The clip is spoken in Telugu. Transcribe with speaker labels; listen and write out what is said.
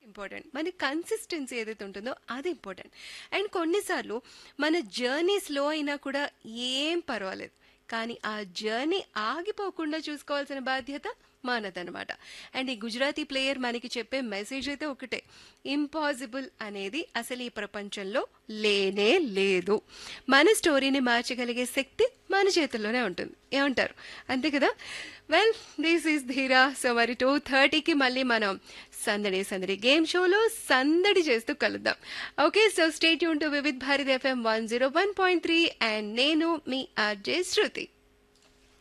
Speaker 1: ఇంపార్టెంట్ మన కన్సిస్టెన్సీ ఏదైతే ఉంటుందో అది ఇంపార్టెంట్ అండ్ కొన్నిసార్లు మన జర్నీ స్లో అయినా కూడా ఏం పర్వాలేదు కానీ ఆ జర్నీ ఆగిపోకుండా చూసుకోవాల్సిన బాధ్యత మనదనమాట అండ్ ఈ గుజరాతీ ప్లేయర్ మనకి చెప్పే మెసేజ్ అయితే ఒకటే ఇంపాసిబుల్ అనేది అసలు ఈ ప్రపంచంలో లేనే లేదు మన స్టోరీని మార్చగలిగే శక్తి మన చేతుల్లోనే ఉంటుంది ఏమంటారు అంతే కదా well this is Dheera so మరి టూ థర్టీకి మళ్ళీ మనం సందడి సందడి గేమ్ షోలో సందడి చేస్తూ కలుద్దాం ఓకే సో స్టేట్ యూన్ to Vividh Bharat F M one zero one point three and నేను మీ ఆర్జే శృతి